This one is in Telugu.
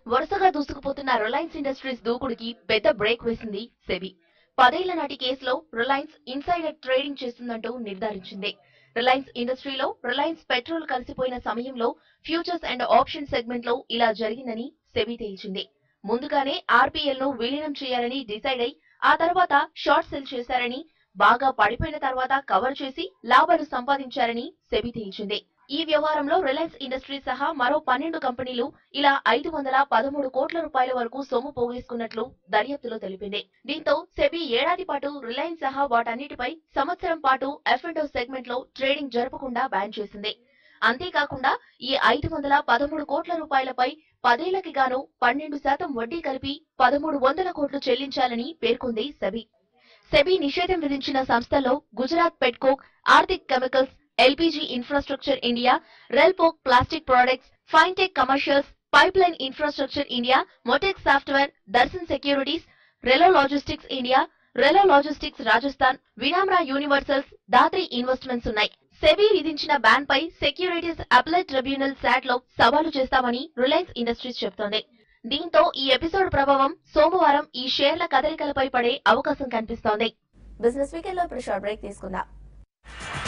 వరుసగా దూసుకుపోతున్న రిలయన్స్ ఇండస్ట్రీస్ దూకుడికి పెద్ద బ్రేక్ వేసింది సెబీ పదేళ్ల నాటి కేసులో రిలయన్స్ ఇన్సైడర్ ట్రేడింగ్ చేస్తుందంటూ నిర్ధారించింది రిలయన్స్ ఇండస్ట్రీలో రిలయన్స్ పెట్రోల్ కలిసిపోయిన సమయంలో ఫ్యూచర్స్ అండ్ ఆప్షన్ సెగ్మెంట్ లో ఇలా జరిగిందని సెబీ తేల్చింది ముందుగానే ఆర్పీఎల్ ను విలీనం చేయాలని డిసైడ్ అయి ఆ తర్వాత షార్ట్ సెల్ చేశారని బాగా పడిపోయిన తర్వాత కవర్ చేసి లాభాలు సంపాదించారని సెబీ తేల్చింది ఈ వ్యవహారంలో రిలయన్స్ ఇండస్ట్రీస్ సహా మరో పన్నెండు కంపెనీలు ఇలా ఐదు వందల పదమూడు కోట్ల రూపాయల వరకు సొమ్ము పోగేసుకున్నట్లు దర్యాప్తులో తెలిపింది దీంతో సెబీ ఏడాది పాటు రిలయన్స్ సహా వాటన్నిటిపై సంవత్సరం పాటు ఎఫ్ సెగ్మెంట్ లో ట్రేడింగ్ జరపకుండా బ్యాన్ చేసింది అంతేకాకుండా ఈ ఐదు వందల పదమూడు కోట్ల రూపాయలపై పదేళ్లకి గాను పన్నెండు శాతం వడ్డీ కలిపి పదమూడు వందల కోట్లు చెల్లించాలని పేర్కొంది సెబీ సెబీ నిషేధం విధించిన సంస్థల్లో Gujarat petcoke Aarthik chemicals LPG infrastructure India Relpol plastic products Fintech commercials pipe line infrastructure India Motech software Darshan securities Relo logistics India Relo logistics Rajasthan Vinamra universals Dhatri investments ఉన్నాయి సెబీ విధించిన బ్యాన్ పై సెక్యూరిటీస్ అప్లైట్ ట్రిబ్యునల్ శాట్ లో సవాలు చేస్తామని రిలయన్స్ ఇండస్ట్రీస్ చెబుతోంది దీంతో ఈ ఎపిసోడ్ ప్రభావం సోమవారం ఈ షేర్ల కదలికలపై పడే అవకాశం కనిపిస్తోంది బిజినెస్ వీకెండ్ లో ఇప్పుడు షార్ట్ బ్రేక్ తీసుకుందాం